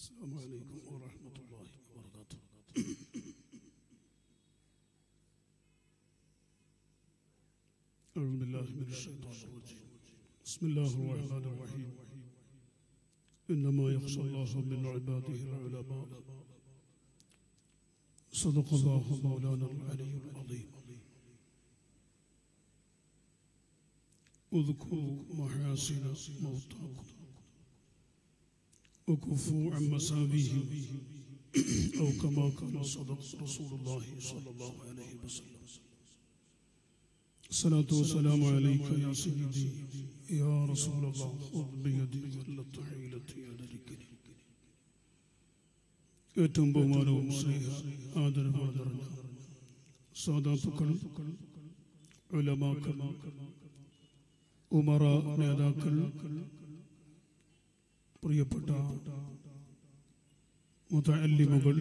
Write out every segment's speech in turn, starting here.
السلام عليكم ورحمة الله وبركاته أعوذ بالله من الشيطان الرجيم بسم الله الرحمن الرحيم إنما يخشى الله من عباده العلماء صدق الله مولانا العلي العظيم اذكروا محاسن موتاكم وكفوا عن مساويهم أو كما قال صدق رسول الله صلى الله عليه وسلم الصلاة والسلام عليك يا سيدي يا رسول الله خذ بيدي ولت حيلتي على ذكري ഏറ്റവും ബഹുമാനവും സ്നേഹ ആദരവും നിറഞ്ഞ സാധാത്തുക്കൾ ഉലമാക്കൾ ഉമറ നേതാക്കൾ പ്രിയപ്പെട്ട മുതല്ലിമുകൾ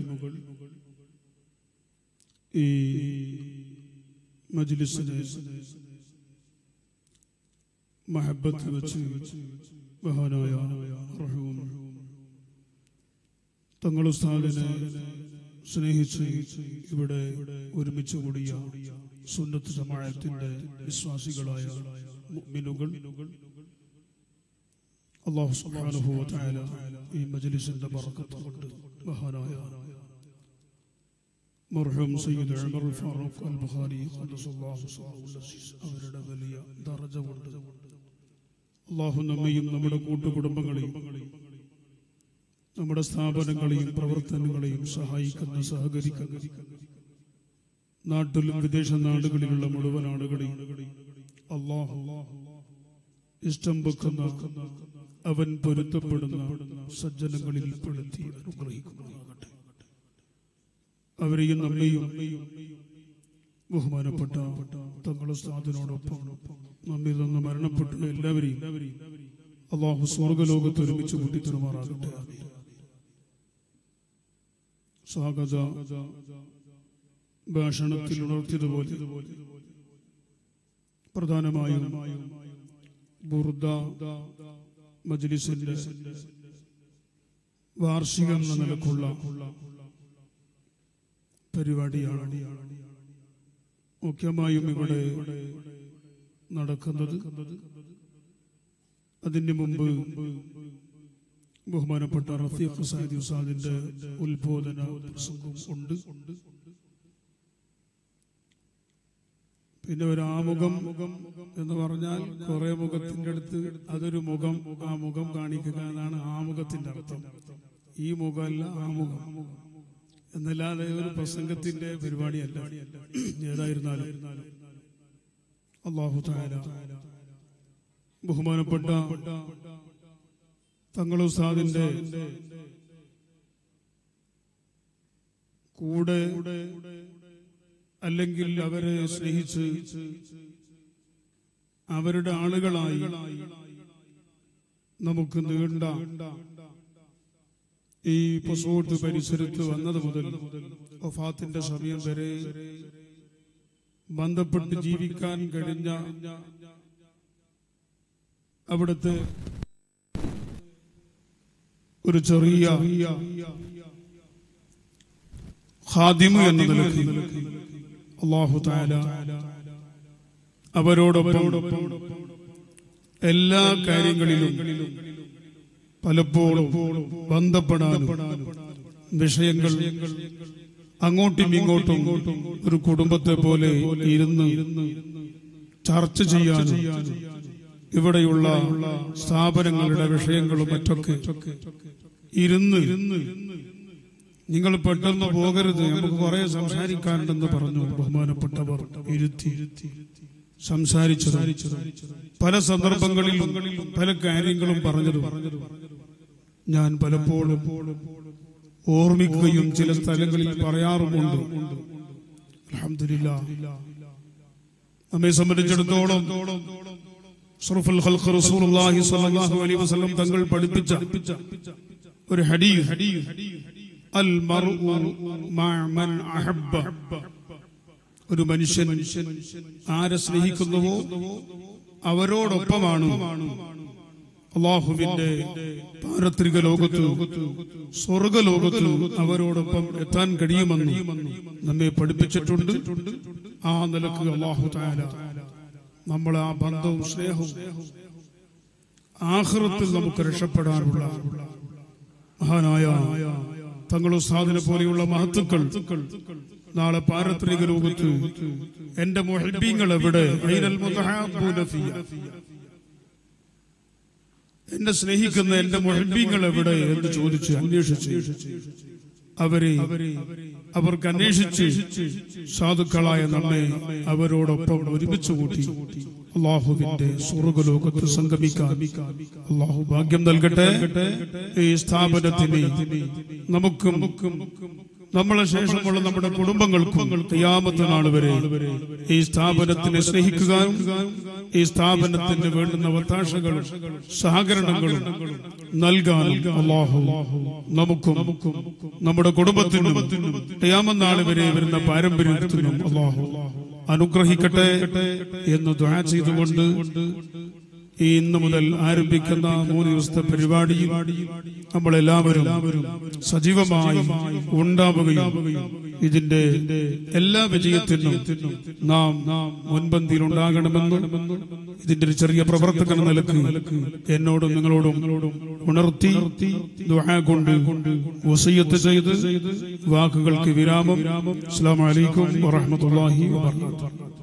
ഈ മജ്ലിസിനെ മഹബത്ത് വെച്ച് ബഹാനായ റഹൂം തങ്ങൾ ഉസ്താദിനെ സ്നേഹിച്ച് ഇവിടെ ഒരുമിച്ച് കൂടിയ സുന്നത്ത് ജമാഅത്തിന്റെ വിശ്വാസികളായ മുഅ്മിനുകൾ അള്ളാഹു സുബ്ഹാനഹു വ തആല ഈ മജ്ലിസിന്റെ ബറക്കത്ത് കൊണ്ട് മഹാനായ മർഹൂം സയ്യിദ് ഉമർ ഫാറൂഖ് അൽ ബുഖാരി ഖദ്ദസല്ലാഹു സിറഹുൽ അസീസ് അവരുടെ വലിയ ദറജ കൊണ്ട് അള്ളാഹു നമ്മയും നമ്മുടെ കൂട്ടുകുടുംബങ്ങളെയും നമ്മുടെ സ്ഥാപനങ്ങളെയും പ്രവർത്തനങ്ങളെയും സഹായിക്കുന്ന സഹകരിക്കുന്ന നാട്ടിലും വിദേശ നാടുകളിലുള്ള മുഴുവൻ ആളുകളെയും അള്ളാഹു ഇഷ്ടം വെക്കുന്ന അവൻ പൊരുത്തപ്പെടുന്ന സജ്ജനങ്ങളിൽ പെടുത്തി അനുഗ്രഹിക്കുമാറാകട്ടെ അവരെയും നമ്മയും ബഹുമാനപ്പെട്ട തങ്ങളുടെ സ്ഥാനത്തിനോടൊപ്പം നമ്മിൽ നിന്ന് മരണപ്പെട്ട എല്ലാവരെയും അള്ളാഹു സ്വർഗലോകത്ത് ഒരുമിച്ച് കൂട്ടിത്തരുമാറാകട്ടെ സ്വാഗത ഭാഷണത്തിൽ ഉണർത്തിയതുപോലെ പ്രധാനമായും ബുർദ മജ്ലിസിന്റെ വാർഷികം എന്ന നിലക്കുള്ള പരിപാടിയാണ് മുഖ്യമായും ഇവിടെ നടക്കുന്നത് അതിന് മുമ്പ് ബഹുമാനപ്പെട്ട റഫീഖ് സാദി ഉസാദിന്റെ ഉത്ബോധന പ്രസംഗം ഉണ്ട് പിന്നെ ഒരു ആമുഖം എന്ന് പറഞ്ഞാൽ കുറെ മുഖത്തിന്റെ അടുത്ത് അതൊരു മുഖം ആ മുഖം കാണിക്കുക എന്നാണ് ആമുഖത്തിന്റെ അർത്ഥം ഈ മുഖമല്ല ആമുഖം എന്നല്ലാതെ ഒരു പ്രസംഗത്തിന്റെ പരിപാടിയല്ല ഏതായിരുന്നാലും അള്ളാഹു താര ബഹുമാനപ്പെട്ട തങ്ങളുസാദിന്റെ കൂടെ അല്ലെങ്കിൽ അവരെ സ്നേഹിച്ച് അവരുടെ ആളുകളായി നമുക്ക് നീണ്ട ഈ പൊസോട്ട് പരിസരത്ത് വന്നത് മുതൽ വഫാത്തിന്റെ സമയം വരെ ബന്ധപ്പെട്ട് ജീവിക്കാൻ കഴിഞ്ഞ അവിടുത്തെ ഒരു ചെറിയ ഹാദിമ് എന്ന നിലയ്ക്ക് അള്ളാഹു താല അവരോടൊപ്പം എല്ലാ കാര്യങ്ങളിലും പലപ്പോഴും ബന്ധപ്പെടാനും വിഷയങ്ങൾ അങ്ങോട്ടും ഇങ്ങോട്ടും ഒരു കുടുംബത്തെ പോലെ ഇരുന്ന് ചർച്ച ചെയ്യാനും ഇവിടെയുള്ള സ്ഥാപനങ്ങളുടെ വിഷയങ്ങളും മറ്റൊക്കെ ഇരുന്ന് നിങ്ങൾ പെട്ടെന്ന് പോകരുത് നമുക്ക് കുറെ സംസാരിക്കാനുണ്ടെന്ന് പറഞ്ഞു ബഹുമാനപ്പെട്ടവർ ഇരുത്തി സംസാരിച്ചത് പല സന്ദർഭങ്ങളിലും പല കാര്യങ്ങളും പറഞ്ഞതും ഞാൻ പലപ്പോഴും ഓർമ്മിക്കുകയും ചില സ്ഥലങ്ങളിൽ പറയാറുമുണ്ട് അലഹമില്ല നമ്മെ സംബന്ധിച്ചിടത്തോളം ഷറഫുൽ ഖൽഖ് റസൂലുള്ളാഹി സ്വല്ലല്ലാഹു അലൈഹി വസല്ലം തങ്ങൾ പഠിപ്പിച്ച ഒരു ഹദീസ് അൽ മർഉ മഅ മൻ അഹബ്ബ ഒരു മനുഷ്യൻ ആരെ സ്നേഹിക്കുന്നുവോ അവരോടൊപ്പമാണ് അള്ളാഹുവിന്റെ പാരത്രിക ലോകത്ത് സ്വർഗലോകത്ത് അവരോടൊപ്പം എത്താൻ കഴിയുമെന്ന് നമ്മെ പഠിപ്പിച്ചിട്ടുണ്ട് ആ നിലക്ക് അള്ളാഹു താല നമ്മളെ ആ ബന്ധവും സ്നേഹവും ആഹ്റത്തിൽ നമുക്ക് രക്ഷപ്പെടാനുള്ള മഹാനായ തങ്ങളും സാധന പോലെയുള്ള മഹത്തുക്കൾ നാളെ പാരത്രിക ലോകത്ത് എന്റെ മൊഹബീങ്ങൾ എവിടെ ഐനൽ മുതഹാബൂന ഫിയ. എന്നെ സ്നേഹിക്കുന്ന എന്റെ മൊഹബീങ്ങൾ എവിടെ എന്ന് ചോദിച്ച് അന്വേഷിച്ച് അവരെ അവർക്ക് അന്വേഷിച്ച് സാധുക്കളായ നമ്മെ അവരോടൊപ്പം ഒരുമിച്ച് കൂട്ടി അള്ളാഹുവിന്റെ സ്വർഗലോകത്ത് സംഗമിക്കാൻ അള്ളാഹു ഭാഗ്യം നൽകട്ടെ ഈ സ്ഥാപനത്തിന് നമുക്കും നമ്മളെ ശേഷമുള്ള നമ്മുടെ കുടുംബങ്ങൾക്കും തയ്യാമത്ത നാൾ വരെ ഈ സ്ഥാപനത്തിനെ സ്നേഹിക്കുവാനും ഈ സ്ഥാപനത്തിന് വേണ്ടുന്ന ഒത്താശകളും സഹകരണങ്ങളും നൽകാനും അള്ളാഹു നമുക്കും നമ്മുടെ കുടുംബത്തിനും തയ്യാമനാൾ വരെ വരുന്ന പാരമ്പര്യത്തിനും അള്ളാഹു അനുഗ്രഹിക്കട്ടെ എന്ന് ദ്വാ ചെയ്തുകൊണ്ട് ഈ ഇന്ന് മുതൽ ആരംഭിക്കുന്ന മൂന്ന് ദിവസത്തെ പരിപാടിയിൽ നമ്മളെല്ലാവരും സജീവമായി ഉണ്ടാവുകയും ഇതിന്റെ എല്ലാ വിജയത്തിനും നാം മുൻപന്തിയിൽ ഉണ്ടാകണമെന്ന് ഇതിന്റെ ഒരു ചെറിയ പ്രവർത്തകൻ നിലക്ക് എന്നോടും നിങ്ങളോടും ഉണർത്തി ദുആ കൊണ്ട് വസയ്യത്ത് ചെയ്ത് വാക്കുകൾക്ക് വിരാമം അസ്സലാമു അലൈക്കും വറഹ്മത്തുള്ളാഹി വബറകാതുഹു